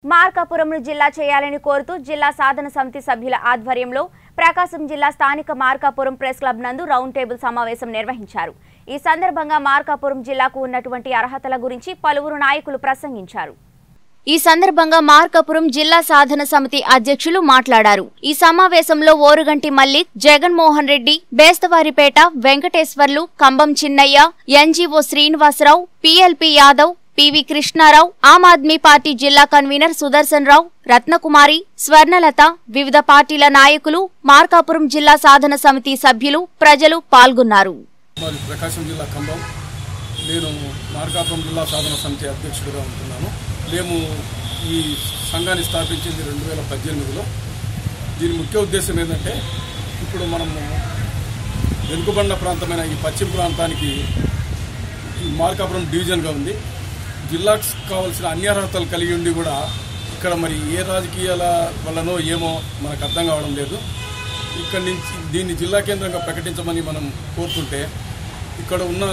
మార్కాపురంను జిల్లా చేయాలని కోరుతూ జిల్లా సాధన సమితి సభ్యుల ఆధ్వర్యంలో ప్రకాశం జిల్లా స్థానిక మార్కాపురం ప్రెస్ క్లబ్ నందు రౌండ్ టేబుల్ సమావేశం నిర్వహించారు ఈ సందర్భంగా మార్కాపురం జిల్లాకు ఉన్నటువంటి అర్హతల గురించి పలువురు నాయకులు ప్రసంగించారు ఈ సందర్భంగా మార్కాపురం జిల్లా సాధన సమితి అధ్యక్షులు మాట్లాడారు ఈ సమావేశంలో Oruganti Mallik Jaganmohan Reddy Besthavaripeta Venkateswarlu Kambam Chinnaiah NGO Srinivasarao PLP Yadav PV Krishnarao Aam Aadmi Party జిల్లా కన్వీనర్ సుదర్శన్ రావు రత్నకుమారి స్వర్ణలత వివిధ పార్టీల నాయకులు మార్కాపురం జిల్లా సాధన సమితి సభ్యులు ప్రజలు పాల్గొన్నారు మాది ప్రకాశం జిల్లా ఖమ్మం నేను మార్కాపురం జిల్లా సాధన సమితి అధ్యక్షుడిగా ఉంటున్నాను మేము ఈ సంఘాన్ని స్థాపించింది రెండు వేల పద్దెనిమిదిలో దీని ముఖ్య ఉద్దేశం ఏంటంటే ఇప్పుడు మనము వెనుకబడిన ప్రాంతమైన ఈ పశ్చిమ ప్రాంతానికి ఈ మార్కాపురం డివిజన్గా ఉంది జిల్లాకు కావాల్సిన అన్ని అర్హతలు కలిగి ఉండి కూడా ఇక్కడ మరి ఏ రాజకీయాల వల్లనో ఏమో మనకు అర్థం కావడం లేదు ఇక్కడి నుంచి దీన్ని జిల్లా కేంద్రంగా ప్రకటించమని మనం కోరుతుంటే ఇక్కడ ఉన్న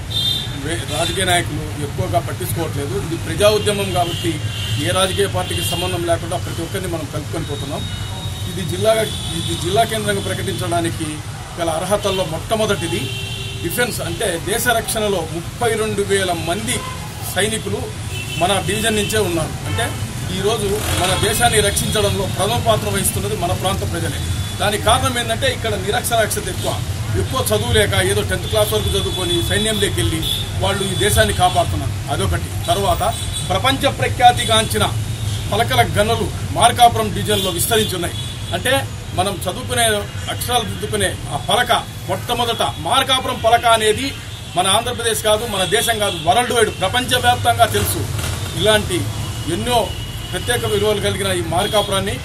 వే- రాజకీయ నాయకులు ఎక్కువగా పట్టించుకోవట్లేదు ఇది ప్రజా ఉద్యమం కాబట్టి ఏ రాజకీయ పార్టీకి సంబంధం లేకుండా ప్రతి ఒక్కరిని మనం కలుపుకొని పోతున్నాం ఇది జిల్లా ఇది జిల్లా కేంద్రంగా ప్రకటించడానికి గల అర్హతల్లో మొట్టమొదటిది డిఫెన్స్ అంటే దేశ రక్షణలో ముప్పై రెండు వేల మంది సైనికులు మన డివిజన్ నుంచే ఉన్నారు అంటే ఈరోజు మన దేశాన్ని రక్షించడంలో ప్రథమ పాత్ర వహిస్తున్నది మన ప్రాంత ప్రజలే దానికి కారణం ఏంటంటే ఇక్కడ నిరక్షరాస్యత ఎక్కువ ఎక్కువ చదువు లేక ఏదో టెన్త్ క్లాస్ వరకు చదువుకొని సైన్యంలోకి వెళ్ళి వాళ్ళు ఈ దేశాన్ని కాపాడుతున్నారు అదొకటి తర్వాత ప్రపంచ ప్రఖ్యాతిగాంచిన పలకల గనులు మార్కాపురం డివిజన్లో విస్తరించున్నాయి అంటే మనం చదువుకునే అక్షరాలు దిద్దుకునే ఆ పలక మొట్టమొదట మార్కాపురం పలక అనేది మన ఆంధ్రప్రదేశ్ కాదు మన దేశం కాదు వరల్డ్ వైడ్ ప్రపంచవ్యాప్తంగా తెలుసు ఇలాంటి ఎన్నో ప్రత్యేక విలువలు కలిగిన ఈ మార్కాపురాన్ని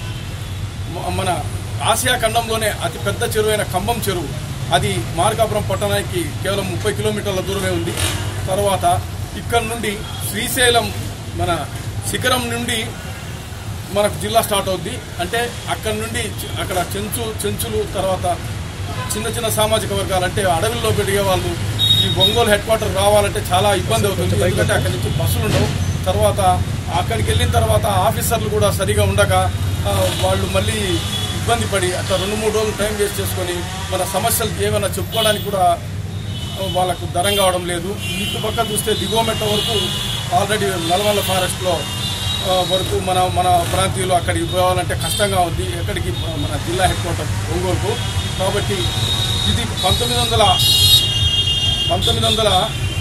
మ- మన ఆసియా ఖండంలోనే అతి పెద్ద చెరువైన కంబం చెరువు అది మార్కాపురం పట్టణానికి కేవలం ముప్పై కిలోమీటర్ల దూరమే ఉంది తర్వాత ఇక్కడ నుండి శ్రీశైలం మన శిఖరం నుండి మనకు జిల్లా స్టార్ట్ అవుద్ది అంటే అక్కడ నుండి చి- అక్కడ చెంచు చెంచులు తర్వాత చిన్న చిన్న సామాజిక వర్గాలు అంటే అడవుల్లో పెరిగే వాళ్ళు ఈ ఒంగోలు హెడ్ క్వార్టర్ రావాలంటే చాలా ఇబ్బంది అవుతుంది ఎందుకంటే అక్కడి నుంచి బస్సులు ఉండవు తర్వాత అక్కడికి వెళ్ళిన తర్వాత ఆఫీసర్లు కూడా సరిగా ఉండక ఆ, వాళ్ళు మళ్ళీ ఇబ్బంది పడి అట్లా రెండు మూడు రోజులు టైం వేస్ట్ చేసుకొని మన సమస్యలు ఏమైనా చెప్పుకోవడానికి కూడా వాళ్ళకు దరం కావడం లేదు ఇటు పక్క చూస్తే దిగువమెట్ట వరకు ఆల్రెడీ నల్మల్ల ఫారెస్ట్లో ఆ, వరకు మన మన ప్రాంతీయులు అక్కడికి పోవాలంటే కష్టంగా ఉంది ఎక్కడికి మన జిల్లా హెడ్ క్వార్టర్ ఒంగోలుకు కాబట్టి ఇది పంతొమ్మిది వందల పంతొమ్మిది వందల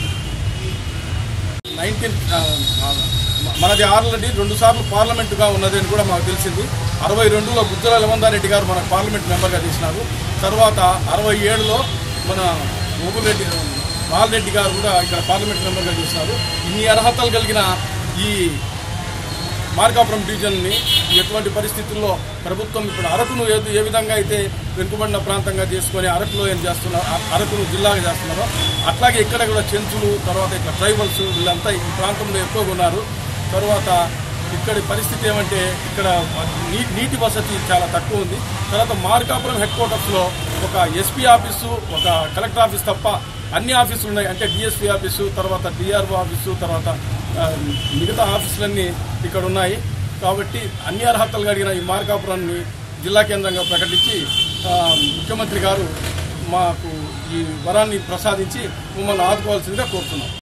నైన్టీన్ మనది ఆల్రెడీ రెండు సార్లు పార్లమెంటుగా ఉన్నది అని కూడా మాకు తెలిసింది అరవై రెండులో గుజ్జల లవందారెడ్డి గారు మన పార్లమెంట్ మెంబర్గా చేసినారు తర్వాత అరవై ఏడులో మన ఓబులరెడ్డి బాలరెడ్డి గారు కూడా ఇక్కడ పార్లమెంట్ మెంబర్గా చేసినారు ఇన్ని అర్హతలు కలిగిన ఈ మార్కాపురం డివిజన్ని ఎటువంటి పరిస్థితుల్లో ప్రభుత్వం ఇప్పుడు అరకును ఏ ఏ విధంగా అయితే వెనుకబడిన ప్రాంతంగా చేసుకొని అరకులో ఏం చేస్తున్నారు అ- అరకును జిల్లాగా చేస్తున్నారో అట్లాగే ఇక్కడ కూడా చెంచులు తర్వాత ఇక్కడ ట్రైబల్స్ వీళ్ళంతా ఈ ప్రాంతంలో ఎక్కువగా ఉన్నారు తర్వాత ఇక్కడి పరిస్థితి ఏమంటే ఇక్కడ నీ నీటి వసతి చాలా తక్కువ ఉంది తర్వాత మార్కాపురం హెడ్ క్వార్టర్స్లో ఒక ఎస్పీ ఆఫీసు ఒక కలెక్టర్ ఆఫీస్ తప్ప అన్ని ఆఫీసులు ఉన్నాయి అంటే డిఎస్పీ ఆఫీసు తర్వాత డిఆర్ఓ ఆఫీసు తర్వాత ఆ, మిగతా ఆఫీసులన్నీ ఇక్కడ ఉన్నాయి కాబట్టి అన్ని అర్హతలు కలిగిన ఈ మార్కాపురాన్ని జిల్లా కేంద్రంగా ప్రకటించి ఆ, ముఖ్యమంత్రి గారు మాకు ఈ వరాన్ని ప్రసాదించి మమ్మల్ని ఆదుకోవాల్సిందిగా కోరుతున్నాం